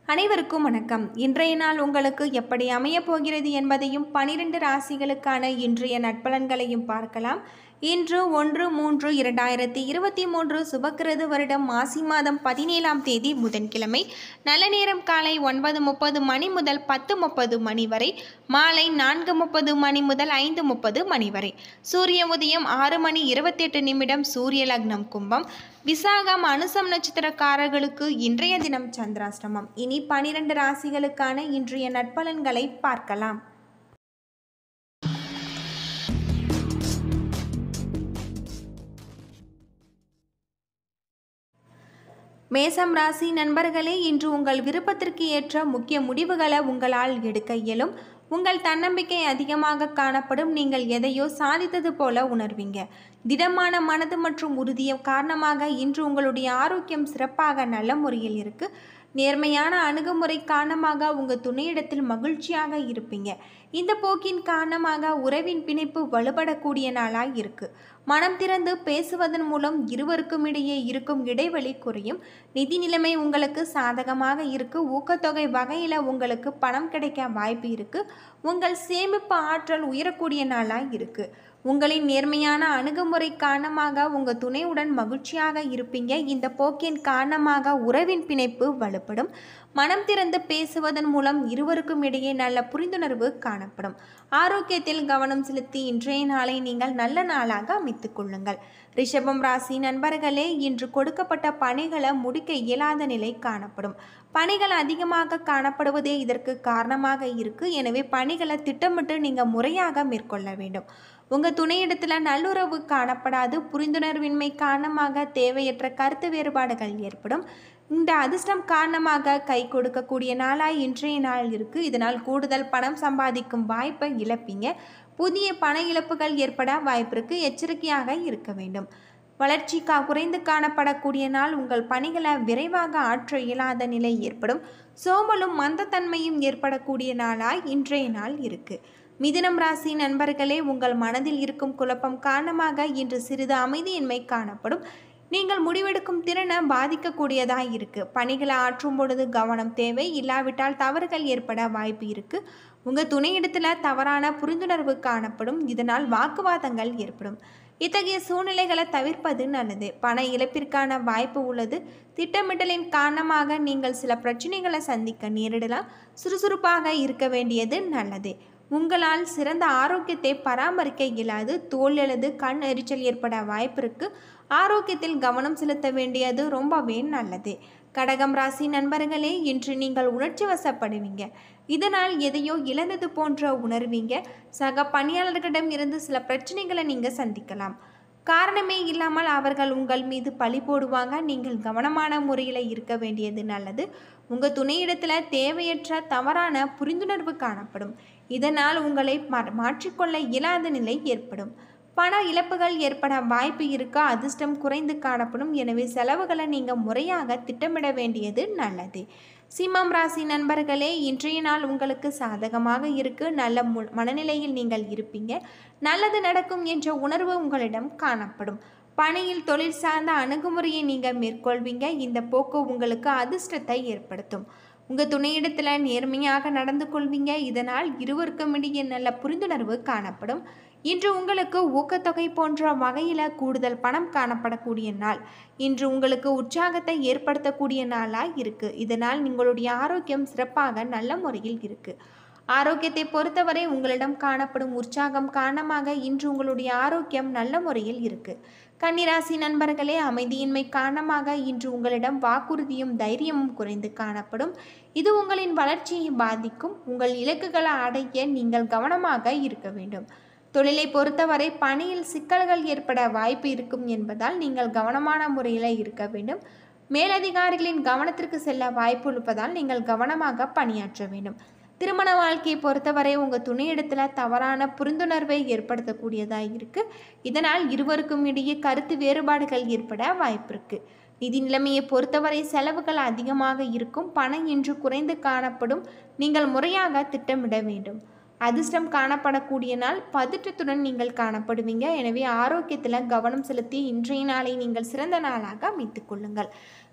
அனைவருக்கும் வணக்கம் இன்றைய நாள் உங்களுக்கு எப்படி அமையப் போகிறது என்பதையும் பனிரெண்டு ராசிகளுக்கான இன்றைய நட்பலன்களையும் பார்க்கலாம் இன்று ஒன்று மூன்று இரண்டாயிரத்தி இருபத்தி மூன்று சுபக்கிருது வருடம் மாசி மாதம் பதினேழாம் தேதி புதன்கிழமை நல்ல நேரம் காலை ஒன்பது முப்பது மணி முதல் பத்து முப்பது மணி வரை மாலை நான்கு முப்பது மணி முதல் ஐந்து முப்பது மணி வரை சூரிய உதயம் ஆறு மணி இருபத்தெட்டு நிமிடம் சூரிய லக்னம் கும்பம் விசாகம் அனுசம் நட்சத்திரக்காரர்களுக்கு இன்றைய தினம் சந்திராஷ்டமம் இனி பனிரெண்டு ராசிகளுக்கான இன்றைய நட்பலன்களை பார்க்கலாம் மேசம் ராசி நண்பர்களே இன்று உங்கள் விருப்பத்திற்கு ஏற்ற முக்கிய முடிவுகளை உங்களால் எடுக்க இயலும் உங்கள் தன்னம்பிக்கை அதிகமாக காணப்படும் நீங்கள் எதையோ சாதித்தது போல உணர்வீங்க திடமான மனது மற்றும் உறுதிய காரணமாக இன்று உங்களுடைய ஆரோக்கியம் சிறப்பாக நல்ல முறையில் இருக்கு நேர்மையான அணுகுமுறை காரணமாக உங்கள் துணையிடத்தில் மகிழ்ச்சியாக இருப்பீங்க இந்த போக்கின் காரணமாக உறவின் பிணைப்பு வலுப்படக்கூடிய நாளாக இருக்கு மனம் திறந்து பேசுவதன் மூலம் இருவருக்கும் இடையே இருக்கும் இடைவெளி குறையும் நிதி நிலைமை உங்களுக்கு சாதகமாக இருக்கு ஊக்கத்தொகை வகையில் உங்களுக்கு பணம் கிடைக்க வாய்ப்பு இருக்கு உங்கள் சேமிப்பு ஆற்றல் உயரக்கூடிய நாளாக இருக்கு உங்களின் நேர்மையான அணுகுமுறை காரணமாக உங்கள் துணையுடன் மகிழ்ச்சியாக இருப்பீங்க இந்த போக்கின் காரணமாக உறவின் பிணைப்பு வலுப்படும் மனம் திறந்து பேசுவதன் மூலம் இருவருக்கும் இடையே நல்ல புரிந்துணர்வு காணப்படும் ஆரோக்கியத்தில் கவனம் செலுத்தி இன்றைய நாளை நீங்கள் நல்ல நாளாக அமைத்துக் கொள்ளுங்கள் ரிஷபம் ராசி நண்பர்களே இன்று கொடுக்கப்பட்ட பணிகளை முடிக்க இயலாத நிலை காணப்படும் பணிகள் அதிகமாக காணப்படுவதே இதற்கு காரணமாக இருக்கு எனவே பணிகளை திட்டமிட்டு நீங்கள் முறையாக மேற்கொள்ள வேண்டும் உங்கள் துணையிடத்தில் நல்லுறவு காணப்படாது புரிந்துணர்வின்மை காரணமாக தேவையற்ற கருத்து வேறுபாடுகள் ஏற்படும் இந்த அதிர்ஷ்டம் காரணமாக கை கொடுக்கக்கூடிய நாளாய் இன்றைய நாள் இருக்கு இதனால் கூடுதல் பணம் சம்பாதிக்கும் வாய்ப்பை இழப்பீங்க புதிய பண இழப்புகள் ஏற்பட வாய்ப்பிற்கு எச்சரிக்கையாக இருக்க வேண்டும் வளர்ச்சி கா குறைந்து காணப்படக்கூடிய நாள் உங்கள் பணிகளை விரைவாக ஆற்ற இயலாத நிலை ஏற்படும் சோம்பலும் மந்தத்தன்மையும் ஏற்படக்கூடிய நாளாய் இன்றைய நாள் இருக்கு மிதுனம் ராசி நண்பர்களே உங்கள் மனதில் இருக்கும் குழப்பம் காரணமாக இன்று சிறிது அமைதியின்மை காணப்படும் நீங்கள் முடிவெடுக்கும் திறனை பாதிக்கக்கூடியதாக இருக்கு பணிகளை ஆற்றும் பொழுது கவனம் தேவை இல்லாவிட்டால் தவறுகள் ஏற்பட வாய்ப்பு இருக்கு உங்கள் துணையிடத்தில் தவறான புரிந்துணர்வு காணப்படும் இதனால் வாக்குவாதங்கள் ஏற்படும் இத்தகைய சூழ்நிலைகளை தவிர்ப்பது நல்லது பண இழப்பிற்கான வாய்ப்பு உள்ளது திட்டமிடலின் காரணமாக நீங்கள் சில பிரச்சனைகளை சந்திக்க நேரிடலாம் சுறுசுறுப்பாக இருக்க வேண்டியது நல்லது உங்களால் சிறந்த ஆரோக்கியத்தை பராமரிக்க இயலாது தோல் அல்லது கண் எரிச்சல் ஏற்பட வாய்ப்பிருக்கு ஆரோக்கியத்தில் கவனம் செலுத்த வேண்டியது ரொம்பவே நல்லது கடகம் ராசி நண்பர்களே இன்று நீங்கள் உணர்ச்சி வசப்படுவீங்க இதனால் எதையோ இழந்தது போன்ற உணர்வீங்க சக பணியாளர்களிடம் இருந்து சில பிரச்சனைகளை நீங்கள் சந்திக்கலாம் காரணமே இல்லாமல் அவர்கள் உங்கள் மீது பழி போடுவாங்க நீங்கள் கவனமான முறையில் இருக்க வேண்டியது நல்லது உங்கள் துணையிடத்தில் தேவையற்ற தவறான புரிந்துணர்வு காணப்படும் இதனால் உங்களை மாற்றிக்கொள்ள இயலாத நிலை ஏற்படும் பண இழப்புகள் ஏற்பட வாய்ப்பு இருக்க அதிர்ஷ்டம் குறைந்து காணப்படும் எனவே செலவுகளை நீங்கள் முறையாக திட்டமிட வேண்டியது நல்லது சிம்மம் ராசி நண்பர்களே இன்றைய நாள் உங்களுக்கு சாதகமாக இருக்கு நல்ல மு மனநிலையில் நீங்கள் இருப்பீங்க நல்லது நடக்கும் என்ற உணர்வு உங்களிடம் காணப்படும் பணியில் தொழில் சார்ந்த அணுகுமுறையை நீங்கள் மேற்கொள்வீங்க இந்த போக்கு உங்களுக்கு அதிர்ஷ்டத்தை ஏற்படுத்தும் உங்கள் துணையிடத்தில் நேர்மையாக நடந்து கொள்வீங்க இதனால் இருவருக்கும் இடையே நல்ல புரிந்துணர்வு காணப்படும் இன்று உங்களுக்கு ஊக்கத்தொகை போன்ற வகையில் கூடுதல் பணம் காணப்படக்கூடிய நாள் இன்று உங்களுக்கு உற்சாகத்தை ஏற்படுத்தக்கூடிய நாளாக இருக்குது இதனால் உங்களுடைய ஆரோக்கியம் சிறப்பாக நல்ல முறையில் இருக்குது ஆரோக்கியத்தை பொறுத்தவரை உங்களிடம் காணப்படும் உற்சாகம் காரணமாக இன்று உங்களுடைய ஆரோக்கியம் நல்ல முறையில் இருக்குது கன்னிராசி நண்பர்களே அமைதியின்மை காரணமாக இன்று உங்களிடம் வாக்குறுதியும் தைரியமும் குறைந்து காணப்படும் இது உங்களின் வளர்ச்சியை பாதிக்கும் உங்கள் இலக்குகளை அடைய நீங்கள் கவனமாக இருக்க வேண்டும் தொழிலை பொறுத்தவரை பணியில் சிக்கல்கள் ஏற்பட வாய்ப்பு இருக்கும் என்பதால் நீங்கள் கவனமான முறையில் இருக்க வேண்டும் மேலதிகாரிகளின் கவனத்திற்கு செல்ல வாய்ப்பு இருப்பதால் நீங்கள் கவனமாக பணியாற்ற வேண்டும் திருமண வாழ்க்கையை பொறுத்தவரை உங்கள் துணையிடத்தில் தவறான புரிந்துணர்வை ஏற்படுத்தக்கூடியதாக இருக்குது இதனால் இருவருக்கும் இடையே கருத்து வேறுபாடுகள் ஏற்பட வாய்ப்பு இருக்குது நிதி நிலைமையை பொறுத்தவரை செலவுகள் அதிகமாக இருக்கும் பணம் இன்று குறைந்து காணப்படும் நீங்கள் முறையாக திட்டமிட வேண்டும் அதிர்ஷ்டம் காணப்படக்கூடிய நாள் பதற்றத்துடன் நீங்கள் காணப்படுவீங்க எனவே ஆரோக்கியத்தில் கவனம் செலுத்தி இன்றைய நாளை நீங்கள் சிறந்த நாளாக அமைத்துக் கொள்ளுங்கள்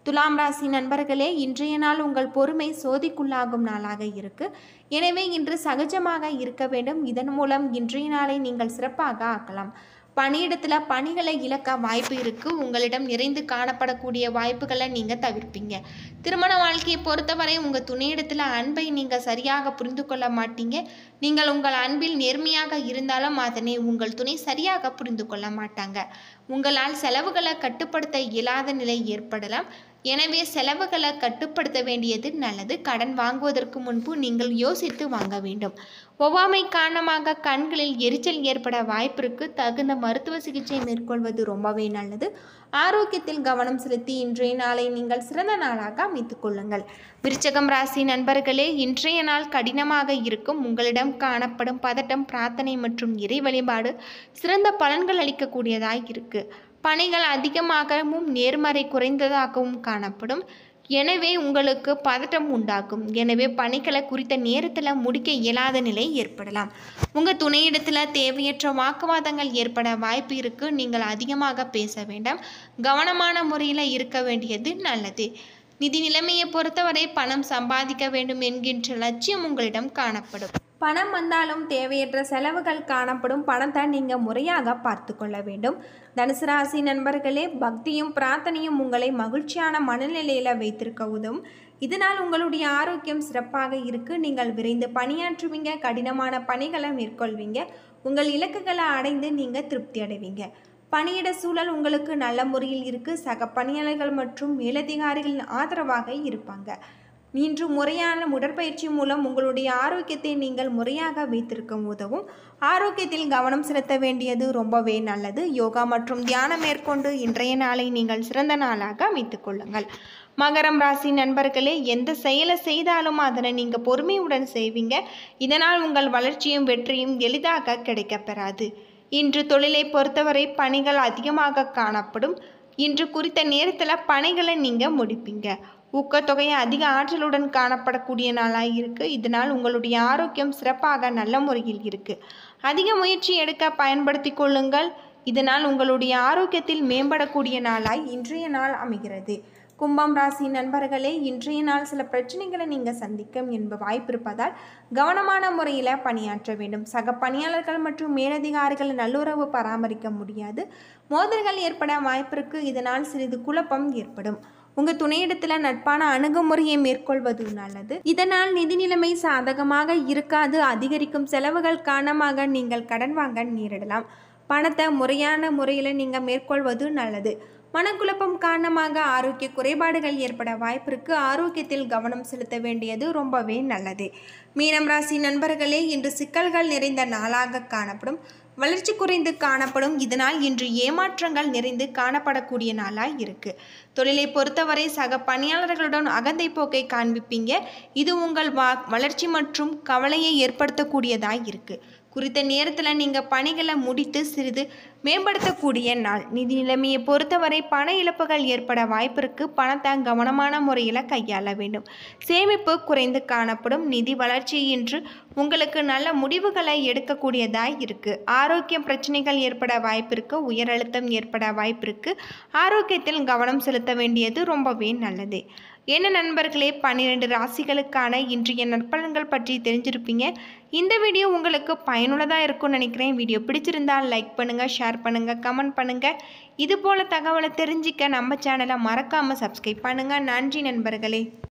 துலாம் ராசி நண்பர்களே இன்றைய நாள் உங்கள் பொறுமை சோதிக்குள்ளாகும் நாளாக இருக்கு எனவே இன்று சகஜமாக இருக்க வேண்டும் இதன் மூலம் இன்றைய நாளை நீங்கள் சிறப்பாக ஆக்கலாம் பணியிடத்தில் பணிகளை இழக்க வாய்ப்பு இருக்குது உங்களிடம் நிறைந்து காணப்படக்கூடிய வாய்ப்புகளை நீங்கள் தவிர்ப்பீங்க திருமண வாழ்க்கையை பொறுத்தவரை உங்கள் துணையிடத்தில் அன்பை நீங்கள் சரியாக புரிந்து கொள்ள மாட்டீங்க நீங்கள் உங்கள் அன்பில் நேர்மையாக இருந்தாலும் அதனை உங்கள் துணை சரியாக புரிந்து கொள்ள மாட்டாங்க உங்களால் செலவுகளை கட்டுப்படுத்த இயலாத நிலை ஏற்படலாம் எனவே செலவுகளை கட்டுப்படுத்த வேண்டியது நல்லது கடன் வாங்குவதற்கு முன்பு நீங்கள் யோசித்து வாங்க வேண்டும் ஒவ்வாமை காரணமாக கண்களில் எரிச்சல் ஏற்பட வாய்ப்பிற்கு தகுந்த மருத்துவ சிகிச்சை மேற்கொள்வது ரொம்பவே நல்லது ஆரோக்கியத்தில் கவனம் செலுத்தி இன்றைய நாளை நீங்கள் சிறந்த நாளாக அமைத்துக் கொள்ளுங்கள் விருச்சகம் ராசி நண்பர்களே இன்றைய நாள் கடினமாக இருக்கும் உங்களிடம் காணப்படும் பதட்டம் பிரார்த்தனை மற்றும் இறை வழிபாடு சிறந்த பலன்கள் அளிக்கக்கூடியதாய் இருக்கு பணிகள் அதிகமாகவும் நேர்மறை குறைந்ததாகவும் காணப்படும் எனவே உங்களுக்கு பதட்டம் உண்டாகும் எனவே பணிகளை குறித்த நேரத்தில் முடிக்க இயலாத நிலை ஏற்படலாம் உங்கள் துணையிடத்தில் தேவையற்ற வாக்குவாதங்கள் ஏற்பட வாய்ப்பு இருக்குது நீங்கள் அதிகமாக பேச வேண்டாம் கவனமான முறையில் இருக்க வேண்டியது நல்லது நிதி நிலைமையை பொறுத்தவரை பணம் சம்பாதிக்க வேண்டும் என்கின்ற லட்சியம் உங்களிடம் காணப்படும் பணம் வந்தாலும் தேவையற்ற செலவுகள் காணப்படும் பணத்தை நீங்கள் முறையாக பார்த்து கொள்ள வேண்டும் தனுசு ராசி நண்பர்களே பக்தியும் பிரார்த்தனையும் உங்களை மகிழ்ச்சியான மனநிலையில் வைத்திருக்க உதவும் இதனால் உங்களுடைய ஆரோக்கியம் சிறப்பாக இருக்கு நீங்கள் விரைந்து பணியாற்றுவீங்க கடினமான பணிகளை மேற்கொள்வீங்க உங்கள் இலக்குகளை அடைந்து நீங்கள் திருப்தி அடைவீங்க பணியிட சூழல் உங்களுக்கு நல்ல முறையில் இருக்கு சக பணியாளர்கள் மற்றும் மேலதிகாரிகளின் ஆதரவாக இருப்பாங்க இன்று முறையான உடற்பயிற்சி மூலம் உங்களுடைய ஆரோக்கியத்தை நீங்கள் முறையாக வைத்திருக்க உதவும் ஆரோக்கியத்தில் கவனம் செலுத்த வேண்டியது ரொம்பவே நல்லது யோகா மற்றும் தியானம் மேற்கொண்டு இன்றைய நாளை நீங்கள் சிறந்த நாளாக அமைத்துக் கொள்ளுங்கள் மகரம் ராசி நண்பர்களே எந்த செயலை செய்தாலும் அதனை நீங்கள் பொறுமையுடன் செய்வீங்க இதனால் உங்கள் வளர்ச்சியும் வெற்றியும் எளிதாக கிடைக்கப்பெறாது இன்று தொழிலை பொறுத்தவரை பணிகள் அதிகமாக காணப்படும் இன்று குறித்த நேரத்தில் பணிகளை நீங்கள் முடிப்பீங்க ஊக்கத்தொகையை அதிக ஆற்றலுடன் காணப்படக்கூடிய நாளாக இருக்குது இதனால் உங்களுடைய ஆரோக்கியம் சிறப்பாக நல்ல முறையில் இருக்குது அதிக முயற்சி எடுக்க பயன்படுத்தி கொள்ளுங்கள் இதனால் உங்களுடைய ஆரோக்கியத்தில் மேம்படக்கூடிய நாளாய் இன்றைய நாள் அமைகிறது கும்பம் ராசி நண்பர்களே இன்றைய நாள் சில பிரச்சனைகளை நீங்கள் சந்திக்கும் என்ப வாய்ப்பு இருப்பதால் கவனமான முறையில் பணியாற்ற வேண்டும் சக பணியாளர்கள் மற்றும் மேலதிகாரிகள் நல்லுறவு பராமரிக்க முடியாது மோதல்கள் ஏற்பட வாய்ப்பிற்கு இதனால் சிறிது குழப்பம் ஏற்படும் உங்கள் துணையிடத்தில் நட்பான அணுகுமுறையை மேற்கொள்வது நல்லது இதனால் நிதி நிலைமை சாதகமாக இருக்காது அதிகரிக்கும் செலவுகள் காரணமாக நீங்கள் கடன் வாங்க நேரிடலாம் பணத்தை முறையான முறையில் நீங்கள் மேற்கொள்வது நல்லது மனக்குழப்பம் காரணமாக ஆரோக்கிய குறைபாடுகள் ஏற்பட வாய்ப்பிற்கு ஆரோக்கியத்தில் கவனம் செலுத்த வேண்டியது ரொம்பவே நல்லது மீனம் ராசி நண்பர்களே இன்று சிக்கல்கள் நிறைந்த நாளாக காணப்படும் வளர்ச்சி குறைந்து காணப்படும் இதனால் இன்று ஏமாற்றங்கள் நிறைந்து காணப்படக்கூடிய நாளாக இருக்கு தொழிலை பொறுத்தவரை சக பணியாளர்களுடன் அகந்தை போக்கை காண்பிப்பீங்க இது உங்கள் வா வளர்ச்சி மற்றும் கவலையை ஏற்படுத்தக்கூடியதாக இருக்கு குறித்த நேரத்தில் நீங்கள் பணிகளை முடித்து சிறிது மேம்படுத்தக்கூடிய நாள் நிதி நிலைமையை பொறுத்தவரை பண இழப்புகள் ஏற்பட வாய்ப்பிற்கு பணத்தை கவனமான முறையில் கையாள வேண்டும் சேமிப்பு குறைந்து காணப்படும் நிதி வளர்ச்சி இன்று உங்களுக்கு நல்ல முடிவுகளை எடுக்கக்கூடியதாய் இருக்குது ஆரோக்கிய பிரச்சனைகள் ஏற்பட வாய்ப்பிருக்கு உயர் அழுத்தம் ஏற்பட வாய்ப்பிருக்கு ஆரோக்கியத்தில் கவனம் செலுத்த வேண்டியது ரொம்பவே நல்லது என்ன நண்பர்களே பன்னிரெண்டு ராசிகளுக்கான இன்றைய நற்பலன்கள் பற்றி தெரிஞ்சிருப்பீங்க இந்த வீடியோ உங்களுக்கு பயனுள்ளதாக இருக்கும்னு நினைக்கிறேன் வீடியோ பிடிச்சிருந்தால் லைக் பண்ணுங்கள் ஷேர் பண்ணுங்கள் கமெண்ட் பண்ணுங்கள் இது போல் தகவலை தெரிஞ்சிக்க நம்ம சேனலை மறக்காமல் சப்ஸ்கிரைப் பண்ணுங்கள் நன்றி நண்பர்களே